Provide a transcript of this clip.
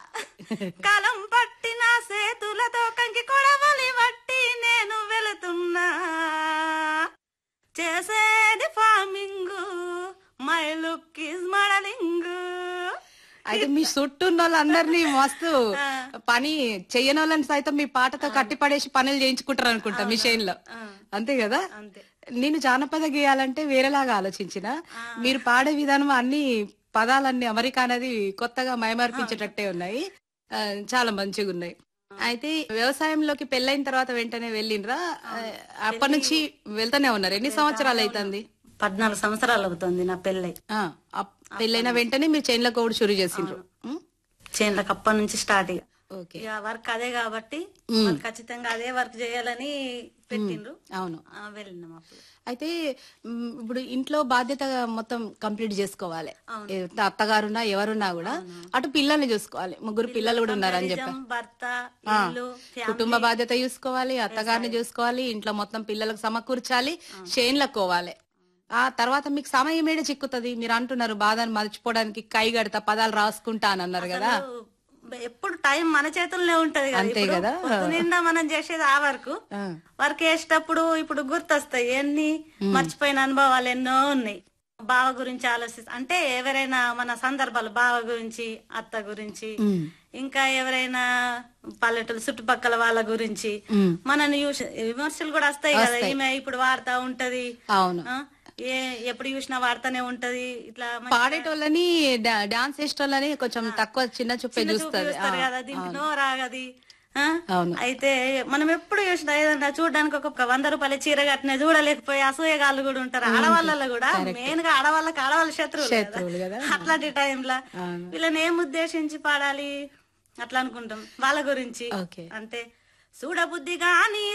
కాలం పట్టిన సేతులతో కంకి కొడవలి పట్టి నేను వెళుతున్నా చేసేది farming my look is modelling అయితే మీ చుట్టూ ఉన్న వాళ్ళందరినీ మస్తు పని చెయ్యని వాళ్ళని సైతం మీ పాటతో కట్టిపడేసి పనులు చేయించుకుంటారు అనుకుంటా మిషన్ లో అంతే కదా అంతే నేను జానపద గేయాలంటే వేరేలాగా ఆలోచించిన మీరు పాడే విధానం అన్ని పదాలన్నీ అమెరికా అనేది కొత్తగా మైమార్పించేటట్టే ఉన్నాయి ఆ, చాలా మంచిగా ఉన్నాయి అయితే వ్యవసాయంలోకి పెళ్ళైన తర్వాత వెంటనే వెళ్ళిండ్రా ఆ, అప్పటి నుంచి వెళ్తానే ఉన్నారు ఎన్ని సంవత్సరాలు అవుతుంది పద్నాలుగు సంవత్సరాలు అవుతుంది నా పెళ్ళై ఆ, అప్- పెళ్ళైన వెంటనే మీరు చైన్ల కోడ్ షురు చేసిండ్రు ఉం? చేనులకు అప్పటి నుంచి స్టార్ట్ ఇక ఓకే ఇక వర్క్ అదే కాబట్టి వాళ్ళు ఖచ్చితంగా అదే వర్క్ చేయాలని పెట్టిండ్రు అవును ఆ, వెళ్ళినాం అప్పుడు అయితే మ్, ఇప్పుడు ఇంట్లో బాధ్యత మొత్తం కంప్లీట్ చేసుకోవాలి ఏ, అత్తగారున్నా ఎవరున్నా కూడా అటు పిల్లల్ని చూసుకోవాలి ముగ్గురు పిల్లలు కూడా ఉన్నారని చెప్పి నిజం, భర్త ఇల్లు కుటుంబ బాధ్యత చూసుకోవాలి అత్తగారిని చూసుకోవాలి ఇంట్లో మొత్తం పిల్లలకు సమకూర్చాలి చేన్లకు పోవాలి ఆ తర్వాత మీకు సమయం ఏడే చిక్కుతుంది మీరు అంటున్నారు బాధను మర్చిపోవడానికి కై గడతా పదాలు రాసుకుంటా అని అన్నారు కదా ఎప్పుడు టైం మన చేతుల్లోనే ఉంటది కదా అంతే ఇప్పుడు కదా. పొద్దు నిండా మనం చేసేది ఆ వరకు ఆ, వర్క్ చేసేటప్పుడు ఇప్పుడు గుర్తొస్తాయి ఎన్ని మర్చిపోయిన అనుభవాలు ఎన్నో ఉన్నాయి బావ గురించి ఆలోచి అంటే ఎవరైనా మన సందర్భాలు బావ గురించి అత్త గురించి ఉమ్, ఇంకా ఎవరైనా పల్లెటూరు చుట్టుపక్కల వాళ్ళ గురించి ఉమ్, మనని చూసి విమర్శలు కూడా వస్తాయి కదా ఈమె ఇప్పుడు వాడుతా ఉంటది అవును ఆ, ఏ ఎప్పుడు చూసినా వాడుతూనే ఉంటది ఇట్లా మంచి పాడేటోళ్ళని డా- డాన్స్ చేసేటోళ్ళని కొంచెం తక్కువ చిన్న చూపే చూపు చూస్తుంది చూస్తారు కదా దీనికి నోరాగది ఆ? అవును అయితే మనం ఎప్పుడు చూసినా ఏదన్నా చూడడానికి ఒక వంద రూపాయల చీర కట్టిన చూడలేకపోయి అసూయగాళ్ళు కూడా ఉంటారు ఆడవాళ్ళలో కూడా మెయిన్ గా ఆడవాళ్ళకి ఆడవాళ్ళ శత్రువులు కదా. శత్రువులు కదా. అట్లాంటి టైంలో అవును. వీళ్ళని ఏం ఉద్దేశించి పాడాలి అట్లా అనుకుంటాం వాళ్ళ గురించి ఓకే అంటే చూడబుద్ధి గాని